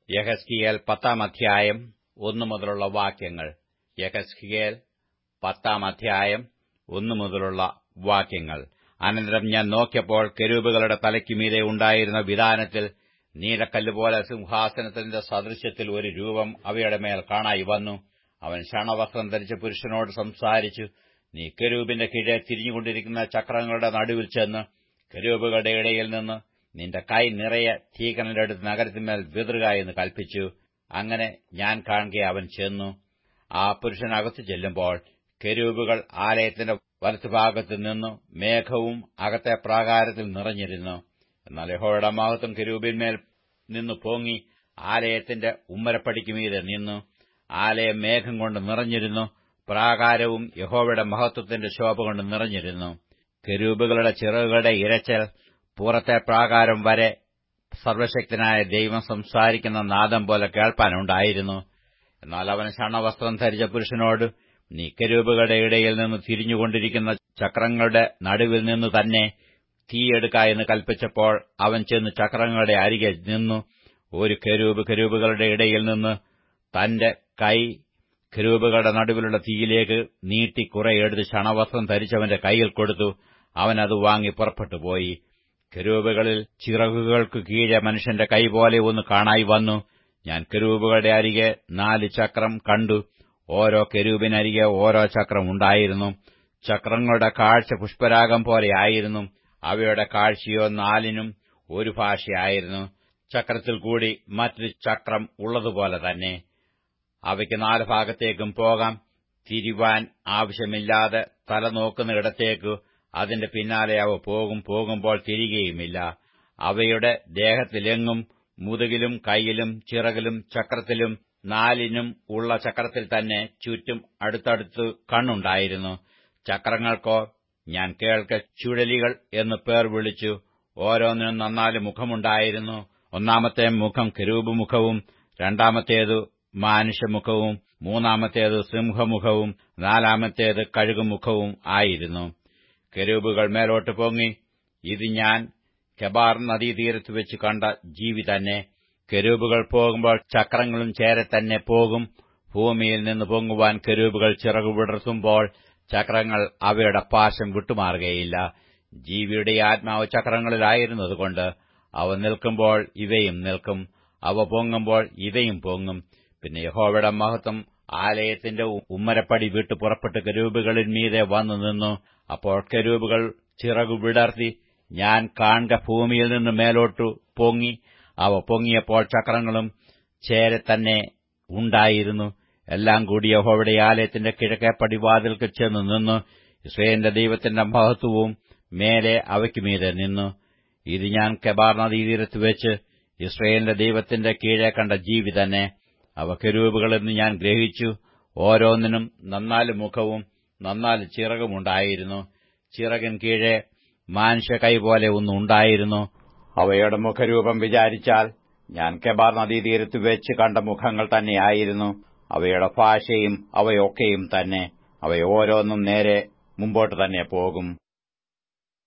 യഹസ്കിയേൽ പത്താം അധ്യായം ഒന്നു മുതലുള്ള വാക്യങ്ങൾ യഹസ്കിയേൽ പത്താം അധ്യായം ഒന്നു മുതലുള്ള വാക്യങ്ങൾ അനന്തരം ഞാൻ നോക്കിയപ്പോൾ കെരൂബുകളുടെ തലയ്ക്കുമീതെ ഉണ്ടായിരുന്ന വിധാനത്തിൽ നീലക്കല്ലുപോലെ സിംഹാസനത്തിന്റെ സദൃശ്യത്തിൽ ഒരു രൂപം അവയുടെ മേൽ കാണായി വന്നു അവൻ ശണവസ്ത്രം ധരിച്ച പുരുഷനോട് സംസാരിച്ചു നീ കെരൂബിന്റെ കീഴെ തിരിഞ്ഞുകൊണ്ടിരിക്കുന്ന ചക്രങ്ങളുടെ നടുവിൽ ചെന്ന് കെരൂബുകളുടെ ഇടയിൽ നിന്ന് നിന്റെ കൈ നിറയെ തീകനലെടുത്ത് നഗരത്തിന്മേൽ വിതറുക എന്ന് കൽപ്പിച്ചു അങ്ങനെ ഞാൻ കാണുക അവൻ ചെന്നു ആ പുരുഷൻ അകത്തു ചെല്ലുമ്പോൾ കെരൂബുകൾ ആലയത്തിന്റെ വലത്തുഭാഗത്ത് നിന്നു മേഘവും അകത്തെ പ്രാകാരത്തിൽ നിറഞ്ഞിരുന്നു എന്നാൽ യഹോയുടെ മഹത്വം കെരൂബിന്മേൽ നിന്നു പൊങ്ങി ആലയത്തിന്റെ ഉമ്മരപ്പടിക്കുമീതെ നിന്നു ആലയം മേഘം കൊണ്ട് നിറഞ്ഞിരുന്നു പ്രാകാരവും യഹോവയുടെ മഹത്വത്തിന്റെ ശോഭ കൊണ്ട് നിറഞ്ഞിരുന്നു കെരൂബുകളുടെ ചിറകുകളുടെ ഇരച്ചൽ പുറത്തെ പ്രാകാരം വരെ സർവശക്തനായ ദൈവം സംസാരിക്കുന്ന നാദം പോലെ കേൾപ്പാനുണ്ടായിരുന്നു എന്നാൽ അവൻ ഷണവസ്ത്രം ധരിച്ച പുരുഷനോട് നീ കെരൂബുകളുടെ ഇടയിൽ നിന്ന് തിരിഞ്ഞുകൊണ്ടിരിക്കുന്ന ചക്രങ്ങളുടെ നടുവിൽ നിന്നു തന്നെ തീയെടുക്ക എന്ന് കൽപ്പിച്ചപ്പോൾ അവൻ ചെന്ന് ചക്രങ്ങളുടെ അരികെ നിന്നു ഒരു കെരൂബ് കെരൂബുകളുടെ ഇടയിൽ നിന്ന് തന്റെ കൈ കെരൂബുകളുടെ നടുവിലുള്ള തീയിലേക്ക് നീട്ടി കുറെ എടുത്ത് ക്ഷണവസ്ത്രം ധരിച്ചവന്റെ കൈയിൽ കൊടുത്തു അവൻ അത് വാങ്ങി പുറപ്പെട്ടുപോയി കെരൂബുകളിൽ ചിറകുകൾക്ക് കീഴെ മനുഷ്യന്റെ കൈ പോലെ ഒന്ന് കാണായി വന്നു ഞാൻ കെരൂബുകളുടെ അരികെ നാല് ചക്രം കണ്ടു ഓരോ കെരൂബിനരികെ ഓരോ ചക്രം ഉണ്ടായിരുന്നു ചക്രങ്ങളുടെ കാഴ്ച പുഷ്പരാഗം പോലെയായിരുന്നു അവയുടെ കാഴ്ചയോ നാലിനും ഒരു ഭാഷയായിരുന്നു ചക്രത്തിൽ കൂടി മറ്റൊരു ചക്രം ഉള്ളതുപോലെ തന്നെ അവയ്ക്ക് നാല് ഭാഗത്തേക്കും പോകാം തിരിവാൻ ആവശ്യമില്ലാതെ തല നോക്കുന്നിടത്തേക്ക് അതിന്റെ പിന്നാലെ അവ പോകും പോകുമ്പോൾ തിരികെയുമില്ല അവയുടെ ദേഹത്തിലെങ്ങും മുതുകിലും കൈയിലും ചിറകിലും ചക്രത്തിലും നാലിനും ഉള്ള ചക്രത്തിൽ തന്നെ ചുറ്റും അടുത്തടുത്ത് കണ്ണുണ്ടായിരുന്നു ചക്രങ്ങൾക്കോ ഞാൻ കേൾക്ക ചുഴലികൾ എന്ന് പേർ വിളിച്ചു ഓരോന്നിനും നന്നാല് മുഖമുണ്ടായിരുന്നു ഒന്നാമത്തെ മുഖം കരൂപ് മുഖവും രണ്ടാമത്തേതു മാനുഷ്യമുഖവും മൂന്നാമത്തേത് സിംഹമുഖവും നാലാമത്തേത് കഴുകുമുഖവും ആയിരുന്നു കരൂബുകൾ മേലോട്ട് പൊങ്ങി ഇത് ഞാൻ കെബാർ നദീതീരത്ത് വെച്ച് കണ്ട ജീവി തന്നെ കരൂബുകൾ പോകുമ്പോൾ ചക്രങ്ങളും ചേരെ തന്നെ പോകും ഭൂമിയിൽ നിന്ന് പൊങ്ങുവാൻ കരൂബുകൾ ചിറകു വിടർത്തുമ്പോൾ ചക്രങ്ങൾ അവയുടെ പാശം വിട്ടുമാറുകയില്ല ജീവിയുടെ ആത്മാവ് ചക്രങ്ങളിലായിരുന്നതുകൊണ്ട് അവ നിൽക്കുമ്പോൾ ഇവയും നിൽക്കും അവ പൊങ്ങുമ്പോൾ ഇവയും പൊങ്ങും പിന്നെ യഹോവയുടെ മഹത്വം ആലയത്തിന്റെ ഉമ്മരപ്പടി വിട്ടു പുറപ്പെട്ട് കരൂബുകളിൽ മീതെ വന്നു നിന്നു അപ്പോൾ കരൂബുകൾ ചിറകു വിടർത്തി ഞാൻ കാണുക ഭൂമിയിൽ നിന്ന് മേലോട്ടു പൊങ്ങി അവ പൊങ്ങിയപ്പോൾ ചക്രങ്ങളും ചേരെ തന്നെ ഉണ്ടായിരുന്നു എല്ലാം കൂടി യഹോവയുടെ ആലയത്തിന്റെ കിഴക്കേ പടിവാതിൽക്ക് ചെന്ന് നിന്നു ഇസ്രയേലിന്റെ ദൈവത്തിന്റെ മഹത്വവും മേലെ അവയ്ക്ക് മീതെ നിന്നു ഇത് ഞാൻ കെബാർ നദീതീരത്ത് വെച്ച് ഇസ്രയേലിന്റെ ദൈവത്തിന്റെ കീഴെ കണ്ട ജീവി തന്നെ അവ കരൂപുകളെന്ന് ഞാൻ ഗ്രഹിച്ചു ഓരോന്നിനും നന്നാല് മുഖവും നന്നാല് ചിറകുമുണ്ടായിരുന്നു ചിറകിൻ കീഴെ മാനുഷ്യ കൈ പോലെ ഒന്നുണ്ടായിരുന്നു അവയുടെ മുഖരൂപം വിചാരിച്ചാൽ ഞാൻ കെബാർ നദീതീരത്ത് വെച്ച് കണ്ട മുഖങ്ങൾ തന്നെയായിരുന്നു അവയുടെ ഭാഷയും അവയൊക്കെയും തന്നെ അവയോരോന്നും നേരെ മുമ്പോട്ട് തന്നെ പോകും